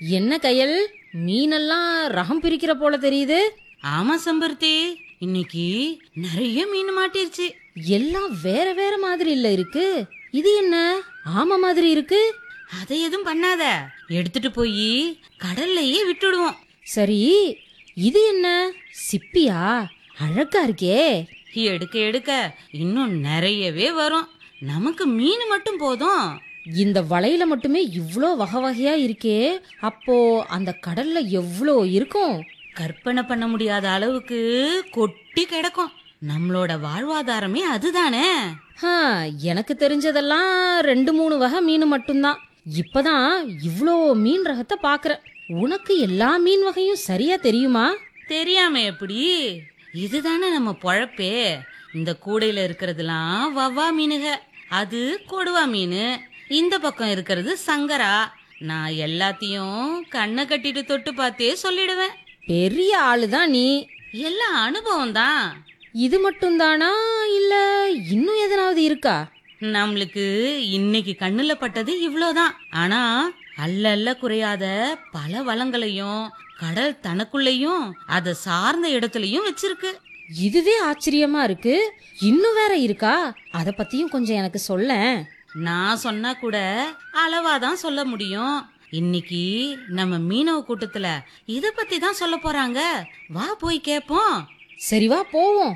என்ன கையல் மீனெல்லாம் ரகம் பிரிக்கிற போல தெரியுது ஆமா சம்பருத்தி இன்னைக்கு நிறைய மீன் மாட்டிருச்சு எல்லாம் வேற வேற மாதிரி இல்ல இருக்கு இது என்ன ஆமை மாதிரி இருக்கு அதை எதுவும் பண்ணாத எடுத்துட்டு போய் கடல்லையே விட்டுடுவோம் சரி இது என்ன சிப்பியா அழகா இருக்கே எடுக்க எடுக்க இன்னும் நிறையவே வரும் நமக்கு மீன் மட்டும் போதும் இந்த வலையில மட்டுமே இவ்ளோ வகை வகையா இருக்கே அப்போ அந்த கடல்ல எவ்ளோ இருக்கும் கற்பனை பண்ண முடியாத அளவுக்கு கொட்டி கிடக்கும் நம்மளோட வாழ்வாதாரமே அதுதானே ஹா, எனக்கு தெரிஞ்சதெல்லாம் ரெண்டு மூணு வகை மீன் மட்டும்தான் இப்பதான் இவ்ளோ மீன் ரகத்தை பாக்குறேன் உனக்கு எல்லா மீன் வகையும் சரியா தெரியுமா தெரியாம எப்படி இதுதானே நம்ம பொழப்பே இந்த கூடையில இருக்கிறதுலாம் வவ்வா மீனுக அது கொடுவா மீன் இந்த பக்கம் இருக்கிறது சங்கரா நான் எல்லாத்தையும் கண்ணை கட்டிட்டு தொட்டு பார்த்தே சொல்லிடுவேன் பெரிய ஆளுதான் நீ எல்லாம் அனுபவம் தான் இது மட்டும்தானா இல்ல இன்னும் எதனாவது இருக்கா நம்மளுக்கு இன்னைக்கு கண்ணுல பட்டது இவ்வளோதான் ஆனா அல்ல அல்ல குறையாத பல வளங்களையும் கடல் தனக்குள்ளேயும் அதை சார்ந்த இடத்துலயும் வச்சிருக்கு இதுவே ஆச்சரியமா இருக்கு இன்னும் வேற இருக்கா அத பத்தியும் கொஞ்சம் எனக்கு சொல்லேன் நான் சொன்னா கூட அளவா தான் சொல்ல முடியும் இன்னைக்கு நம்ம மீனவ கூட்டத்துல இத பத்தி தான் சொல்ல போறாங்க வா போய் கேப்போம் சரி வா போவோம்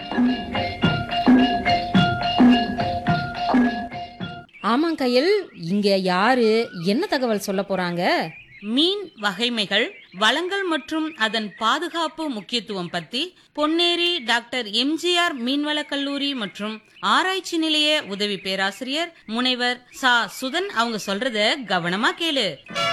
ஆமாம் கையல் இங்க யாரு என்ன தகவல் சொல்ல போறாங்க மீன் வகைமைகள் வளங்கள் மற்றும் அதன் பாதுகாப்பு முக்கியத்துவம் பத்தி பொன்னேரி டாக்டர் எம்ஜிஆர் மீன்வள கல்லூரி மற்றும் ஆராய்ச்சி நிலைய உதவி பேராசிரியர் முனைவர் சா சுதன் அவங்க சொல்றத கவனமா கேளு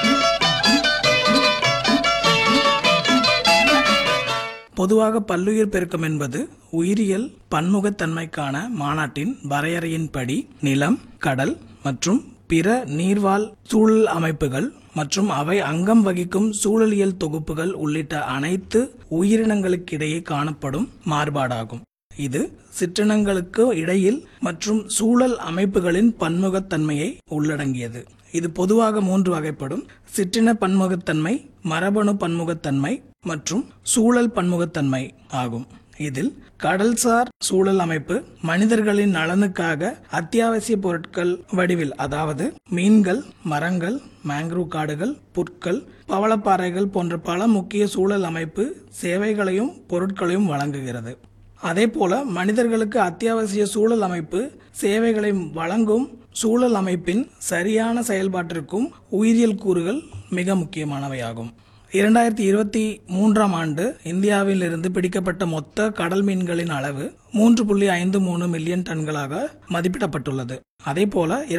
பொதுவாக பல்லுயிர் பெருக்கம் என்பது உயிரியல் பன்முகத்தன்மைக்கான மாநாட்டின் வரையறையின்படி நிலம் கடல் மற்றும் பிற நீர்வாழ் சூழல் அமைப்புகள் மற்றும் அவை அங்கம் வகிக்கும் சூழலியல் தொகுப்புகள் உள்ளிட்ட அனைத்து உயிரினங்களுக்கிடையே காணப்படும் மாறுபாடாகும் இது சிற்றினங்களுக்கு இடையில் மற்றும் சூழல் அமைப்புகளின் பன்முகத்தன்மையை உள்ளடங்கியது இது பொதுவாக மூன்று வகைப்படும் சிற்றின பன்முகத்தன்மை மரபணு பன்முகத்தன்மை மற்றும் சூழல் பன்முகத்தன்மை ஆகும் இதில் கடல்சார் சூழல் அமைப்பு மனிதர்களின் நலனுக்காக அத்தியாவசிய பொருட்கள் வடிவில் அதாவது மீன்கள் மரங்கள் மேங்க்ரூவ் காடுகள் புற்கள் பவளப்பாறைகள் போன்ற பல முக்கிய சூழல் அமைப்பு சேவைகளையும் பொருட்களையும் வழங்குகிறது அதேபோல மனிதர்களுக்கு அத்தியாவசிய சூழல் அமைப்பு சேவைகளை வழங்கும் சூழல் அமைப்பின் சரியான செயல்பாட்டிற்கும் உயிரியல் கூறுகள் மிக முக்கியமானவையாகும் இரண்டாயிரத்தி இருபத்தி மூன்றாம் ஆண்டு இந்தியாவில் இருந்து பிடிக்கப்பட்ட மொத்த கடல் மீன்களின் அளவு மூன்று புள்ளி ஐந்து மூணு மில்லியன் டன்களாக மதிப்பிடப்பட்டுள்ளது அதேபோல